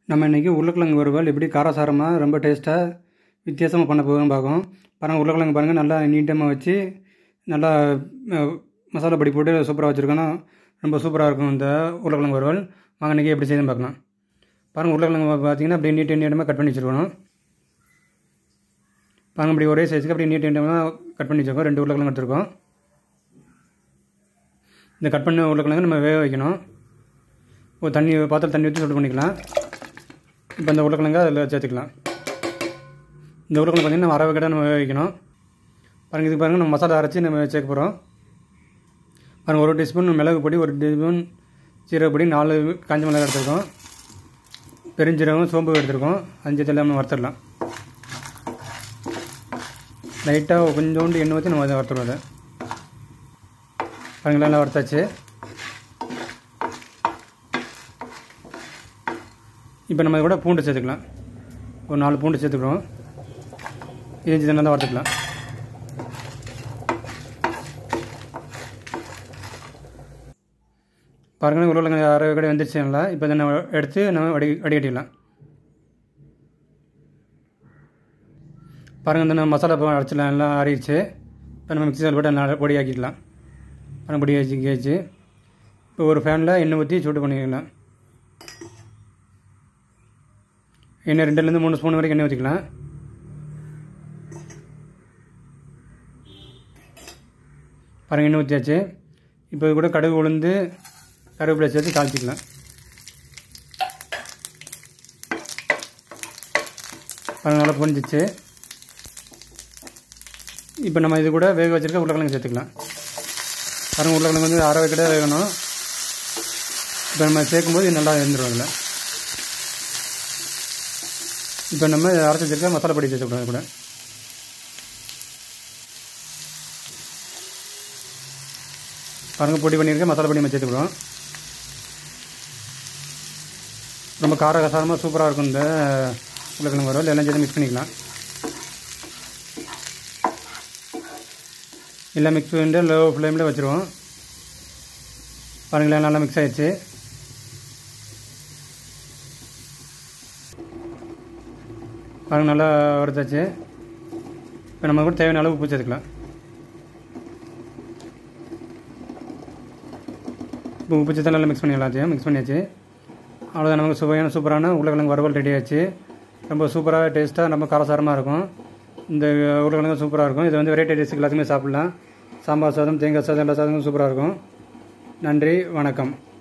நம்ம இன்றைக்கி உருளைக்கிழங்கு வறுவல் எப்படி காரசாரமாக ரொம்ப டேஸ்ட்டாக வித்தியாசமாக பண்ண போகுதுன்னு பார்க்கும் பாருங்கள் உருளைக்கிழங்கு பாருங்கள் நல்லா நீட்டமாக வச்சு நல்லா அஹ், மசாலா பொடி போட்டு சூப்பராக வச்சுருக்கோன்னா ரொம்ப சூப்பராக இருக்கும் இந்த உருளைக்கிழங்கு வறுவல் வாங்க இன்றைக்கி எப்படி செய்யுதுன்னு பார்க்கலாம் பாருங்கள் உருளைக்கிழங்கு பார்த்தீங்கன்னா அப்படியே நீட்டு நீட்டமாக கட் பண்ணி வச்சுருக்கணும் பாருங்க இப்படி ஒரே சைஸுக்கு அப்படியே நீட் நீட்டமாக கட் பண்ணி வச்சுருக்கோம் ரெண்டு உருளைக்கிழங்கு எடுத்துருக்கோம் இந்த கட் பண்ண உருளைக்கிழங்கு நம்ம வேக வைக்கணும் ஒரு தண்ணி பாத்திரம் தண்ணி ஊற்றி சுடு பண்ணிக்கலாம் இப்போ இந்த உருளைக்கிழங்கு அதில் சேர்த்துக்கலாம் இந்த உருளைக்கிழங்கு பார்த்திங்கன்னா நம்ம அரை கடை நம்ம வேக வைக்கணும் பாருங்கள் இது பாருங்கள் நம்ம மசாலா அரைச்சி நம்ம சேர்க்க போகிறோம் பாருங்கள் ஒரு டீஸ்பூன் மிளகு பொடி ஒரு டீஸ்பூன் சீரக பொடி நாலு காஞ்ச மிளகாய் எடுத்துருக்கோம் பெருஞ்சீரகம் சோம்பு எடுத்துருக்கோம் அஞ்சு எல்லாமே வறுத்துடலாம் லைட்டாக கொஞ்சோண்டு எண்ணெய் ஊற்றி நம்ம அதை வறுத்துருவோம் அதை பாருங்களா நல்லா வறுத்தாச்சு இப்போ நம்ம கூட பூண்டு சேர்த்துக்கலாம் ஒரு நாலு பூண்டு சேர்த்துக்கிறோம் இஞ்சி நல்லா வறுத்துக்கலாம் பாருங்கள் உருளைக்கிழங்கு அரை கடை வந்துருச்சு நல்லா இப்போ இதை நம்ம எடுத்து நம்ம வடி வடிகட்டிடலாம் பாருங்கள் இந்த நம்ம மசாலா இப்போ அரைச்சிடலாம் எல்லாம் ஆறிடுச்சு இப்போ நம்ம மிக்சியில் போட்டு நல்லா பொடி ஆக்கிக்கலாம் அப்புறம் பொடி வச்சு கேச்சு இப்போ ஒரு ஃபேனில் எண்ணெய் ஊற்றி சூடு பண்ணிக்கலாம் எண்ணெய் ரெண்டுலேருந்து மூணு ஸ்பூன் வரைக்கும் எண்ணெய் ஊற்றிக்கலாம் பாருங்கள் எண்ணெய் ஊற்றியாச்சு இப்போ இது கூட கடுகு உளுந்து கருவேப்பிலை சேர்த்து தாளிச்சிக்கலாம் பாருங்கள் நல்லா பொஞ்சிச்சு இப்போ நம்ம இது கூட வேக வச்சிருக்க உருளைக்கிழங்கு சேர்த்துக்கலாம் பாருங்கள் உருளைக்கிழங்கு வந்து அரை வைக்கிட்ட வேகணும் இப்போ நம்ம சேர்க்கும்போது இது நல்லா இருந்துடும் அதில் இப்போ நம்ம அரைச்சி வச்சிருக்க மசாலா பொடி சேர்த்துக்கலாம் கூட பாருங்கள் பொடி பண்ணியிருக்க மசாலா பொடி நம்ம சேர்த்துக்கிறோம் ரொம்ப கார கசாரமாக சூப்பராக இருக்கும் இந்த உருளைக்கிழங்கு வரும் எல்லாம் சேர்த்து மிக்ஸ் பண்ணிக்கலாம் எல்லாம் மிக்ஸ் பண்ணிட்டு லோ ஃப்ளேமில் வச்சுருவோம் பாருங்களேன் நல்லா மிக்ஸ் ஆயிடுச்சு பாருங்கள் நல்லா வறுத்தாச்சு இப்போ நம்ம கூட தேவையான அளவு உப்பு சேர்த்துக்கலாம் இப்போ உப்பு சேர்த்து நல்லா மிக்ஸ் பண்ணி எல்லாத்தையும் மிக்ஸ் பண்ணியாச்சு அவ்வளோதான் நமக்கு சுவையான சூப்பரான உருளைக்கிழங்கு வறுவல் ரெடி ஆச்சு ரொம்ப சூப்பராக டேஸ்ட்டாக ரொம்ப காரசாரமாக இருக்கும் இந்த உருளைக்கிழங்கு சூப்பராக இருக்கும் இது வந்து வெரைட்டி ரைஸுக்கு எல்லாத்துக்குமே சாப்பிட்லாம் சாம்பார் சாதம் தேங்காய் சாதம் எல்லா சாதமும் சூப்பராக இருக்கும் நன்றி வணக்கம்